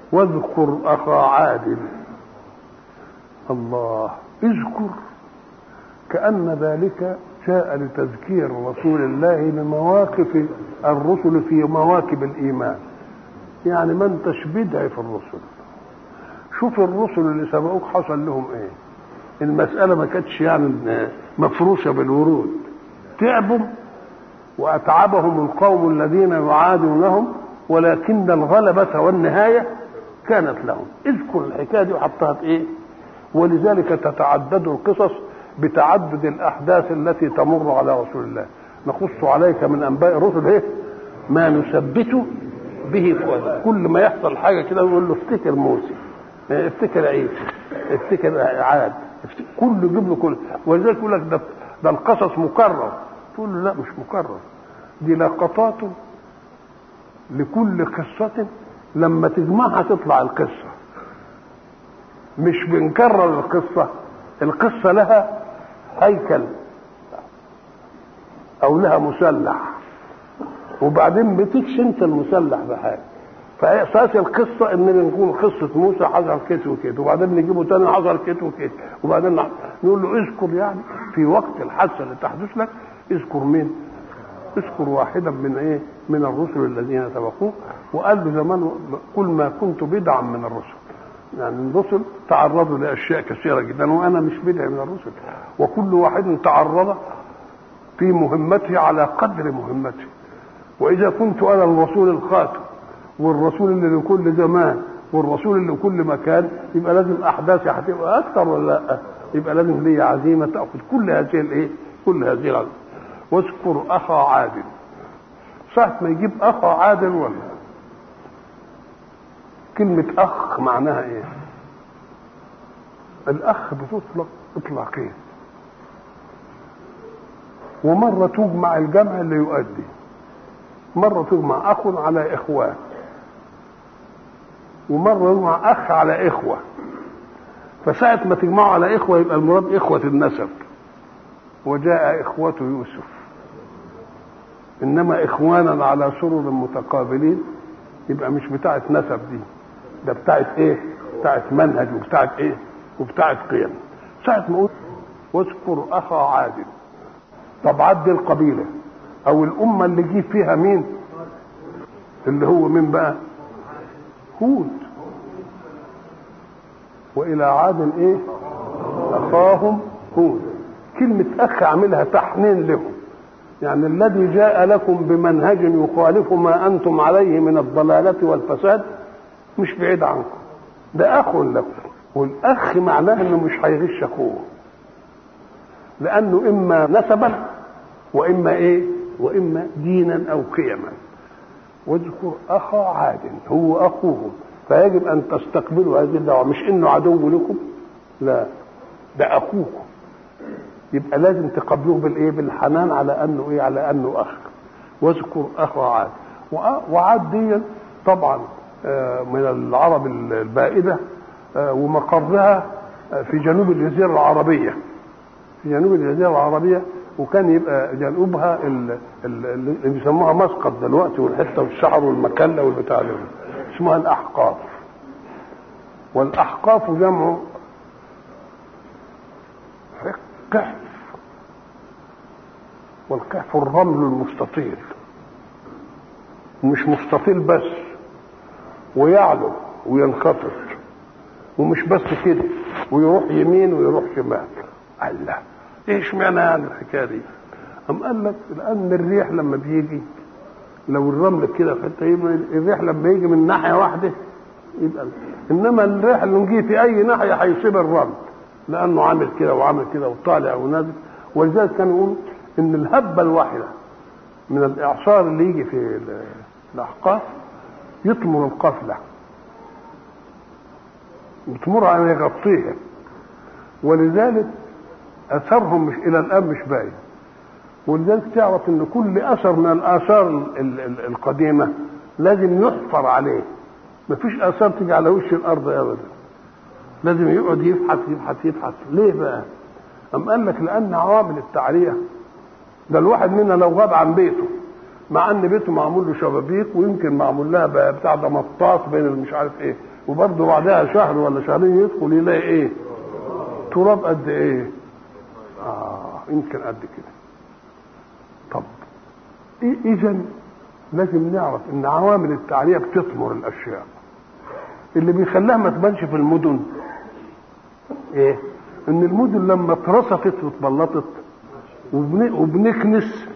واذكر أخا عاد الله اذكر كأن ذلك جاء لتذكير رسول الله بمواقف الرسل في مواكب الإيمان يعني ما انتش بدعي في الرسل شوف الرسل اللي سبقوك حصل لهم ايه المسألة ما كانتش يعني مفروشة بالورود تعبوا وأتعبهم القوم الذين يعادونهم ولكن الغلبة والنهاية كانت لهم اذكر الحكاية دي وحطها في ايه ولذلك تتعدد القصص بتعدد الأحداث التي تمر على رسول الله نقص عليك من أنباء الرسل ايه ما نثبت به فؤادك كل ما يحصل حاجة كده يقول له افتكر موسى افتكر عيسى افتكر عاد افتكر كله يجيب له كله ولذلك يقول لك ده ده القصص مكرر تقول له لا مش مكرر دي لقطات لكل قصة لما تجمعها تطلع القصة مش بنكرر القصة القصة لها هيكل أو لها مسلح وبعدين بتكش انت المسلح بحاجة فاساس القصه ان نقول قصه موسى حصل كده وكده وبعدين نجيبه تاني حصل كده وكده وبعدين نقول له اذكر يعني في وقت الحادثه اللي تحدث لك اذكر مين؟ اذكر واحدا من ايه؟ من الرسل الذين سبقوك وقال له زمان قل ما كنت بدعا من الرسل يعني الرسل تعرضوا لاشياء كثيره جدا وانا مش بدع من الرسل وكل واحد تعرض في مهمته على قدر مهمته واذا كنت انا الرسول الخاتم والرسول اللي لكل زمان والرسول اللي لكل مكان يبقى لازم احداثي هتبقى اكثر ولا لا يبقى لازم لي عزيمه تاخذ كل هذه الايه كل هذه العزيمه واذكر اخا عادل ساعة ما يجيب اخا عادل ولا كلمة اخ معناها ايه الاخ بتطلق اطلاقين ومرة تجمع الجمع اللي يؤدي مرة تجمع أخ على إخوان ومرة يجمع أخ على إخوة فساعة ما تجمعوا على إخوة يبقى المراد إخوة النسب وجاء إخوة يوسف إنما إخوانا على سرر متقابلين يبقى مش بتاعة نسب دي ده بتاعة إيه؟ بتاعة منهج وبتاعة إيه؟ وبتاعة قيم ساعة ما أقول واذكر أخا عادل طب عد القبيلة أو الأمة اللي جه فيها مين؟ اللي هو مين بقى؟ هود والى عاد ايه اخاهم هود كلمة اخ عاملها تحنين لهم يعني الذي جاء لكم بمنهج يخالف ما انتم عليه من الضلالة والفساد مش بعيد عنكم ده اخ لكم والاخ معناه انه مش هيغش اخوه لانه اما نسبا واما ايه واما دينا او قيما واذكر اخا عاد هو اخوهم فيجب ان تستقبلوا هذه الدعوه مش انه عدو لكم لا ده اخوكم يبقى لازم تقابلوه بالايه بالحنان على انه ايه على انه اخ واذكر اخا عاد وعاد دي طبعا من العرب البائده ومقرها في جنوب الجزيره العربيه في جنوب الجزيره العربيه وكان يبقى جنوبها اللي بيسموها مسقط دلوقتي والحته والشعر والمكله والبتاع ده اسمها الاحقاف والاحقاف جمع قحف والقحف الرمل المستطيل ومش مستطيل بس ويعلو وينخفض ومش بس كده ويروح يمين ويروح شمال الله ايش معنى يعني الحكايه دي؟ أم قال لك لأن الريح لما بيجي لو الرمل كده في حته الريح لما يجي من ناحيه واحده يبقى انما الريح اللي نجي في اي ناحيه هيصيب الرمل لانه عامل كده وعامل كده وطالع ونازل ولذلك كانوا يقولوا ان الهبه الواحده من الاعصار اللي يجي في الاحقاف يطمر القفله يطمرها ان يغطيها ولذلك اثرهم مش الى الان مش باين ولذلك تعرف ان كل اثر من الاثار القديمه لازم يحفر عليه مفيش اثار تيجي على وش الارض ابدا لازم يقعد يبحث يبحث يبحث ليه بقى أم قال لك لأن عوامل التعرية ده الواحد منا لو غاب عن بيته مع ان بيته معمول له شبابيك ويمكن معمول لها بقى بتاع ده مطاط بين مش عارف ايه وبرضه بعدها شهر ولا شهرين يدخل يلاقي ايه تراب قد ايه اه يمكن قد كده طب إيه اذا لازم نعرف ان عوامل التعريه بتثمر الاشياء اللي بيخليها ما تبانش في المدن ايه ان المدن لما اترصفت واتبلطت وبن- وبنكنس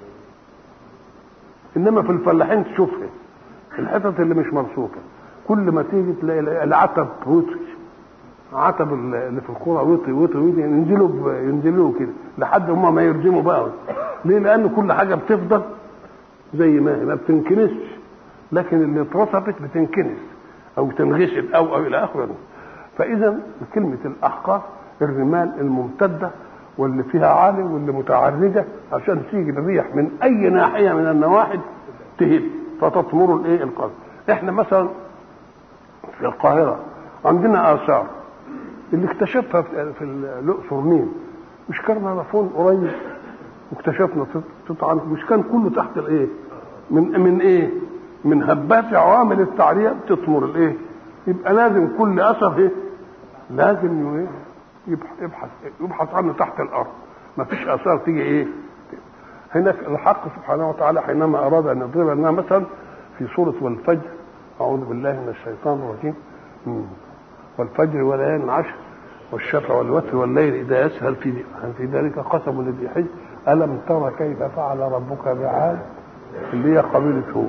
انما في الفلاحين تشوفها الحتت اللي مش مرصوفه كل ما تيجي تلاقي العتب وطي عتب اللي في القرى وطي وطي وطي ينزلوا ب- ينزلوا كده لحد هم ما يرجموا بقى ليه؟ لان كل حاجه بتفضل زي ما هي ما بتنكنسش لكن اللي اترصفت بتنكنس او تنغسل او او الى اخره فاذا كلمه الاحقاف الرمال الممتده واللي فيها عالي واللي متعرجه عشان تيجي الريح من اي ناحيه من النواحي تهب فتطمر الايه القلب احنا مثلا في القاهره عندنا اثار اللي اكتشفها في في الاقصر مين؟ مش كرنفون قريب واكتشفنا قطعا مش كان كله تحت الايه؟ من من ايه؟ من هبات عوامل التعريه بتثمر الايه؟ يبقى لازم كل اثر ايه؟ لازم ايه؟ يبح- يبحث يبحث عنه تحت الارض ما فيش اثار تيجي ايه؟ هنا الحق سبحانه وتعالى حينما اراد ان يضرب لنا مثلا في سوره والفجر اعوذ بالله من الشيطان الرجيم مم. والفجر وليال العشر والشفع والوتر والليل اذا يسهل في هل في ذلك قسم لذي حجر الم تر كيف فعل ربك بعاد اللي هي قبيله هود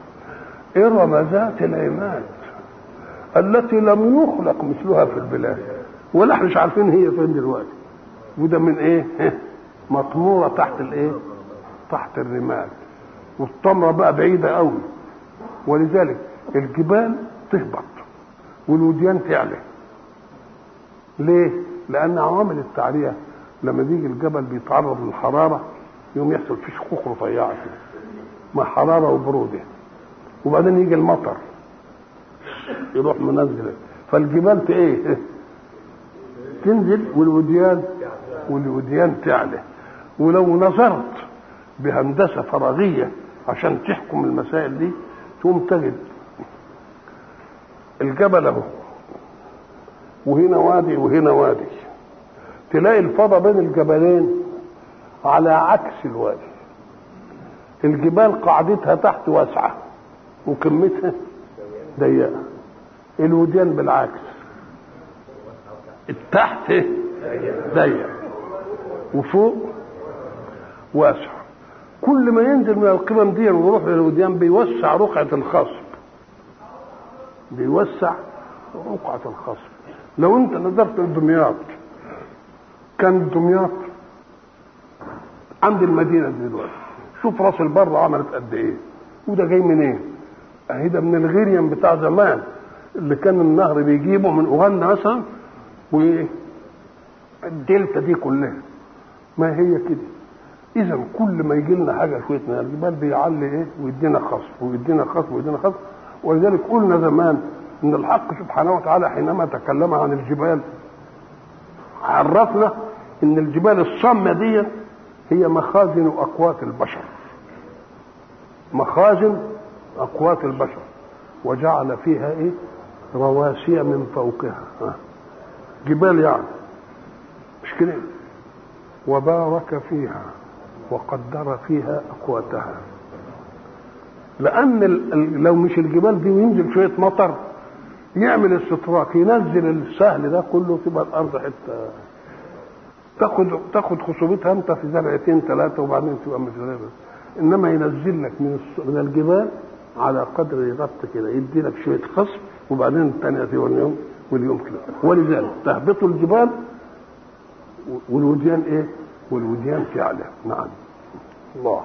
ارم ذات العماد التي لم يخلق مثلها في البلاد ولا احنا مش عارفين هي فين دلوقتي وده من ايه مطموره تحت الايه تحت الرمال والتمره بقى بعيده قوي ولذلك الجبال تهبط والوديان تعلى ليه لان عوامل التعريه لما بيجي الجبل بيتعرض للحراره يوم يحصل فيه شقوق رفيعه كده مع حراره وبروده وبعدين يجي المطر يروح منزل فالجبال ت- ايه تنزل والوديان والوديان تعلى ولو نظرت بهندسه فراغيه عشان تحكم المسائل دي تقوم تجد الجبل اهو وهنا وادي وهنا وادي تلاقي الفضاء بين الجبلين على عكس الوادي الجبال قاعدتها تحت واسعه وكمتها ضيقه الوديان بالعكس التحت ضيق وفوق واسع كل ما ينزل من القمم دي ويروح للوديان بيوسع رقعة الخصب بيوسع رقعة الخصب لو انت نظرت لدمياط كان دمياط عند المدينة دي دلوقتي شوف راس البر عملت قد ايه وده جاي منين ايه؟ اهي ده من الغيريان بتاع زمان اللي كان النهر بيجيبه من اوغندا مثلا وايه الدلتا دي كلها ما هي كده اذا كل ما يجي لنا حاجه شويه من الجبال بيعلي ايه ويدينا خصف ويدينا خصف ويدينا خصف ولذلك قلنا زمان ان الحق سبحانه وتعالى حينما تكلم عن الجبال عرفنا ان الجبال الصامه دي هي مخازن اقوات البشر مخازن اقوات البشر وجعل فيها ايه رواسي من فوقها ها. جبال يعني مش كده وبارك فيها وقدر فيها اقواتها لان ال- ال- لو مش الجبال دي وينزل شويه مطر يعمل استطراق ينزل السهل ده كله تبقى الارض حته تاخد تاخد خصوبتها انت في زرعتين ثلاثه وبعدين تبقى متغيره انما ينزل لك من الس- من الجبال على قدر ربط كده يدي لك شويه خصب وبعدين الثانيه في واليوم واليوم كده ولذلك تهبط الجبال والوديان ايه؟ والوديان تعلى نعم الله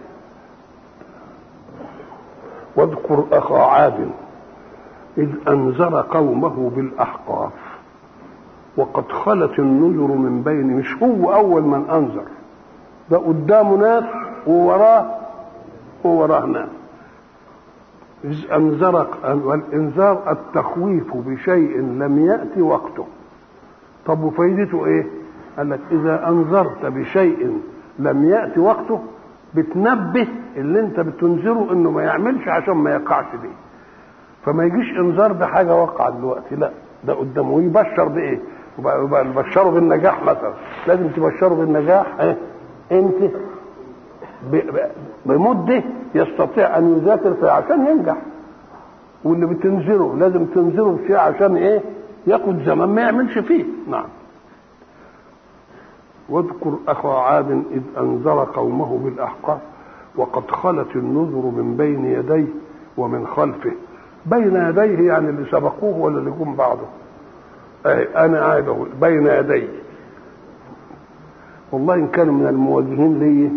واذكر اخا عاد اذ انذر قومه بالاحقاف وقد خلت النذر من بين مش هو اول من انذر ده قدامه ناس ووراه ووراه ناس إذ أنذر والإنذار التخويف بشيء لم يأتي وقته طب وفايدته إيه؟ قال لك إذا أنذرت بشيء لم يأتي وقته بتنبه اللي انت بتنذره انه ما يعملش عشان ما يقعش بيه فما يجيش انذار بحاجه وقع دلوقتي لا ده قدامه ويبشر بايه يبقى يبشره بالنجاح مثلا لازم تبشره بالنجاح ايه انت بمده يستطيع ان يذاكر فيها عشان ينجح واللي بتنذره لازم تنذره فيه عشان ايه ياخد زمان ما يعملش فيه نعم واذكر اخا عاد اذ انذر قومه بالاحقاف وقد خلت النذر من بين يديه ومن خلفه بين يديه يعني اللي سبقوه ولا اللي جم بعده أي انا قاعد اقول بين يديه والله ان كانوا من المواجهين لي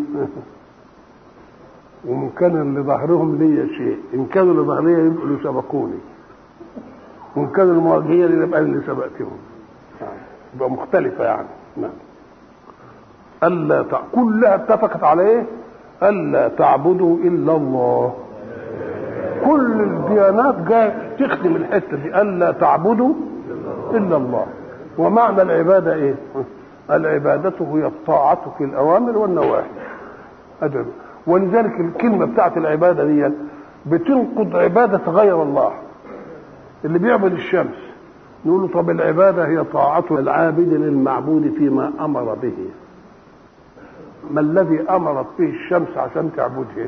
ومن كان اللي ظهرهم لي شيء ان كانوا اللي ظهري يبقوا اللي سبقوني وان كانوا المواجهين يبقى اللي سبقتهم يبقى مختلفه يعني نعم الا تع... كلها اتفقت على ايه الا تعبدوا الا الله كل الديانات جايه تخدم الحته دي الا تعبدوا الا الله ومعنى العباده ايه العباده هي الطاعه في الاوامر والنواهي أدب. ولذلك الكلمه بتاعت العباده دي بتنقض عباده غير الله اللي بيعبد الشمس نقول له طب العباده هي طاعه العابد للمعبود فيما امر به ما الذي امرت به الشمس عشان تعبدها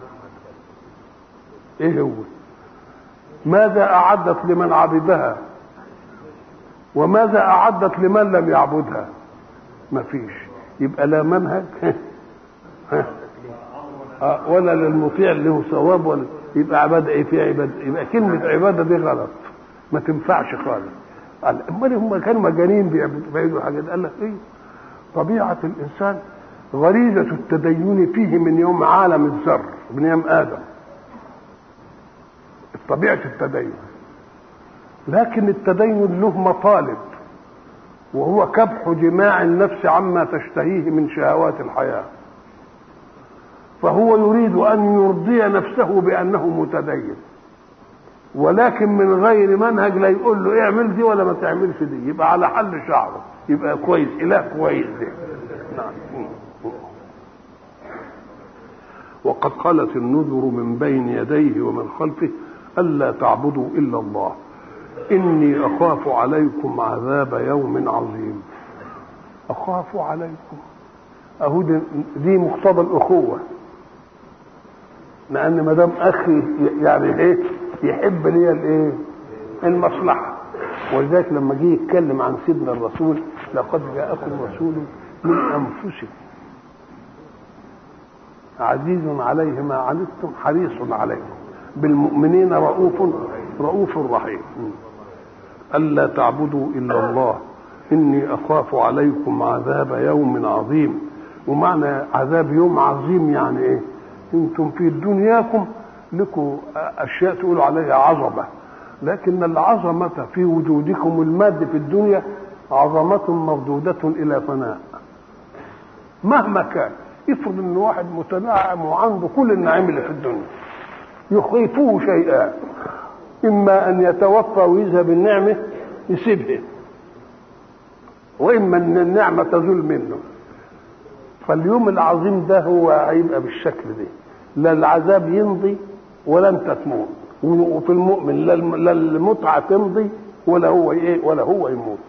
ايه هو ماذا اعدت لمن عبدها وماذا اعدت لمن لم يعبدها ما فيش يبقى لا منهج ولا للمطيع له ثواب ولا يبقى عباده ايه في عباده يبقى كلمه عباده دي غلط ما تنفعش خالص امال هم كانوا مجانين بيعبدوا حاجات قال لك ايه طبيعه الانسان غريزه التدين فيه من يوم عالم الذر من يوم ادم طبيعه التدين لكن التدين له مطالب وهو كبح جماع النفس عما تشتهيه من شهوات الحياه فهو يريد ان يرضي نفسه بانه متدين ولكن من غير منهج لا يقول له اعمل دي ولا ما تعملش دي يبقى على حل شعره يبقى كويس اله كويس دي نعم وقد خلت النذر من بين يديه ومن خلفه الا تعبدوا الا الله اني اخاف عليكم عذاب يوم عظيم اخاف عليكم اهو دي, دي مقتضى الاخوه لان ما دام اخي يعني ايه يحب لي الايه المصلحه ولذلك لما جه يتكلم عن سيدنا الرسول لقد جاءكم رسول من انفسكم عزيز عليه ما عنتم حريص عليكم بالمؤمنين رؤوف رؤوف رحيم ألا تعبدوا إلا الله إني أخاف عليكم عذاب يوم عظيم ومعنى عذاب يوم عظيم يعني إيه أنتم في دنياكم لكم أشياء تقولوا عليها عظمة لكن العظمة في وجودكم المادي في الدنيا عظمة مردودة إلى فناء مهما كان افرض ان واحد متنعم وعنده كل النعيم اللي في الدنيا يخيفه شيئان اما ان يتوفى ويذهب النعمه يسيبها واما ان النعمه تزول منه فاليوم العظيم ده هو هيبقى بالشكل ده لا العذاب يمضي ولا انت تموت وفي المؤمن لا المتعه تمضي ولا هو ايه ولا هو يموت